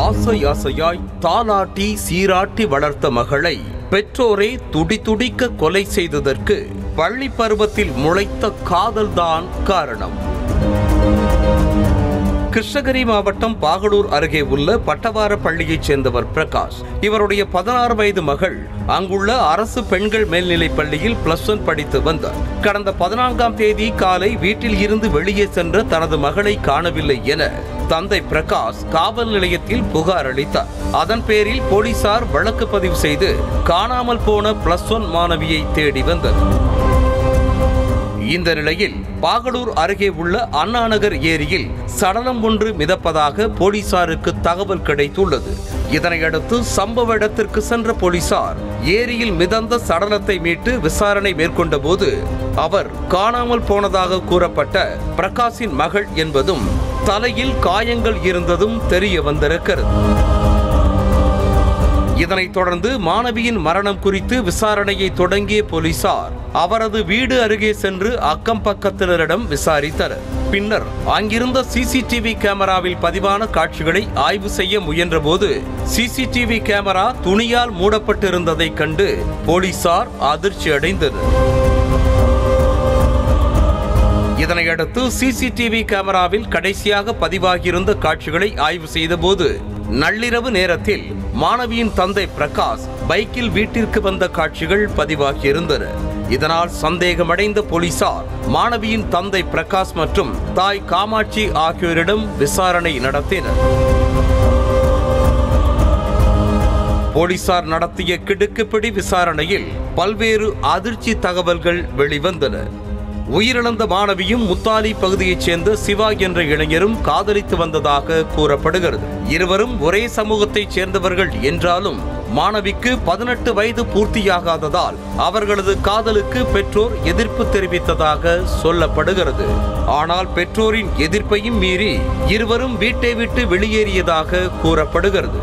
ஆசை ஆசையாய் தாலாட்டி சீராட்டி வளர்த்த மகளை பெற்றோரே துடிதுடிக்க கொலை செய்ததற்கு பள்ளி பருவத்தில் முளைத்த காதல்தான் காரணம் கிருஷ்ணகிரி மாவட்டம் பாகலூர் அருகே உள்ள பட்டவார பள்ளியைச் சேர்ந்தவர் பிரகாஷ் இவருடைய பதினாறு வயது மகள் அங்குள்ள அரசு பெண்கள் மேல்நிலைப் பள்ளியில் பிளஸ் ஒன் படித்து வந்தார் கடந்த பதினான்காம் தேதி காலை வீட்டில் இருந்து வெளியே சென்ற தனது மகளை காணவில்லை என தந்தை பிரகாஷ் காவல் நிலையத்தில் புகார் அளித்தார் அதன் பேரில் போலீசார் வழக்கு பதிவு செய்து காணாமல் போன பிளஸ் ஒன் மாணவியை தேடி வந்தனர் இந்த நிலையில் பாகலூர் அருகே உள்ள அண்ணாநகர் ஏரியில் சடலம் ஒன்று மிதப்பதாக போலீசாருக்கு தகவல் கிடைத்துள்ளது இதனையடுத்து சம்பவ இடத்திற்கு சென்ற போலீசார் ஏரியில் மிதந்த சடலத்தை மீட்டு விசாரணை மேற்கொண்ட போது அவர் காணாமல் போனதாக கூறப்பட்ட பிரகாஷின் மகள் என்பதும் தலையில் காயங்கள் இருந்ததும் தெரிய வந்திருக்கிறது இதனைத் தொடர்ந்து மாணவியின் மரணம் குறித்து விசாரணையை தொடங்கிய போலீசார் அவரது வீடு அருகே சென்று அக்கம் பக்கத்தினரிடம் விசாரித்தனர் பின்னர் அங்கிருந்த சிசிடிவி கேமராவில் பதிவான காட்சிகளை ஆய்வு செய்ய முயன்றபோது சிசிடிவி கேமரா துணியால் மூடப்பட்டிருந்ததைக் கண்டு போலீசார் அதிர்ச்சி அடைந்தனர் இதனையடுத்து சிசிடிவி கேமராவில் கடைசியாக பதிவாகியிருந்த காட்சிகளை ஆய்வு செய்தபோது நள்ளிரவு நேரத்தில் மாணவியின் தந்தை பிரகாஷ் பைக்கில் வீட்டிற்கு வந்த காட்சிகள் பதிவாகியிருந்தன இதனால் சந்தேகமடைந்த போலீசார் மாணவியின் தந்தை பிரகாஷ் மற்றும் தாய் காமாட்சி ஆகியோரிடம் விசாரணை நடத்தினர் போலீசார் நடத்திய கிடுக்குப்பிடி விசாரணையில் பல்வேறு அதிர்ச்சி தகவல்கள் வெளிவந்தன உயிரிழந்த மாணவியும் முத்தாலி பகுதியைச் சேர்ந்த சிவா என்ற இளைஞரும் காதலித்து வந்ததாக கூறப்படுகிறது இருவரும் ஒரே சமூகத்தைச் சேர்ந்தவர்கள் என்றாலும் மாணவிக்கு பதினெட்டு வயது பூர்த்தியாகாததால் அவர்களது காதலுக்கு பெற்றோர் எதிர்ப்பு தெரிவித்ததாக சொல்லப்படுகிறது ஆனால் பெற்றோரின் எதிர்ப்பையும் மீறி இருவரும் வீட்டை விட்டு வெளியேறியதாக கூறப்படுகிறது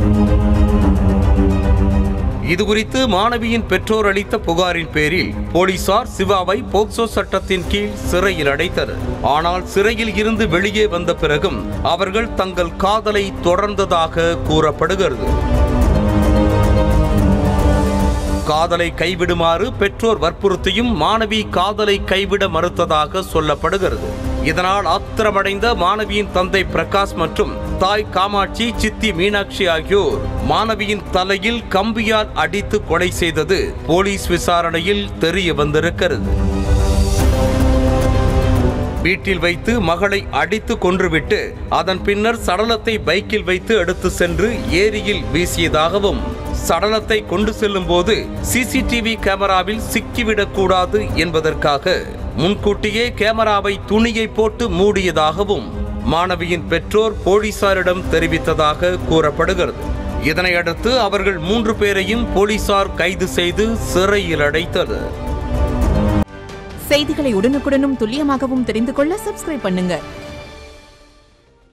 இதுகுறித்து மாணவியின் பெற்றோர் அளித்த புகாரின் பேரில் போலீசார் சிவாவை போக்சோ சட்டத்தின் கீழ் சிறையில் அடைத்தனர் ஆனால் சிறையில் இருந்து வெளியே வந்த பிறகும் அவர்கள் தங்கள் காதலை தொடர்ந்ததாக கூறப்படுகிறது காதலை கைவிடுமாறு பெற்றோர் வற்புறுத்தியும் மாணவி காதலை கைவிட மறுத்ததாக சொல்லப்படுகிறது இதனால் ஆத்திரமடைந்த மாணவியின் தந்தை பிரகாஷ் மற்றும் தாய் காமாட்சி சித்தி மீனாட்சி ஆகியோர் மாணவியின் தலையில் கம்பியால் அடித்து கொலை செய்தது போலீஸ் விசாரணையில் தெரிய வந்திருக்கிறது வீட்டில் வைத்து மகளை அடித்து கொன்றுவிட்டு அதன் பின்னர் சடலத்தை பைக்கில் வைத்து எடுத்து சென்று ஏரியில் வீசியதாகவும் சடலத்தை கொண்டு செல்லும் போது சிசிடிவி கேமராவில் சிக்கிவிடக் கூடாது என்பதற்காக முன்கூட்டியே கேமராவை துணியை போட்டு மூடியதாகவும் மாணவியின் பெற்றோர் போலீசாரிடம் தெரிவித்ததாக கூறப்படுகிறது இதனையடுத்து அவர்கள் மூன்று பேரையும் போலீசார் கைது செய்து சிறையில் அடைத்தனர் செய்திகளை உடனுக்குடனும் துல்லியமாகவும் தெரிந்து கொள்ள சப்ஸ்கிரைப் பண்ணுங்க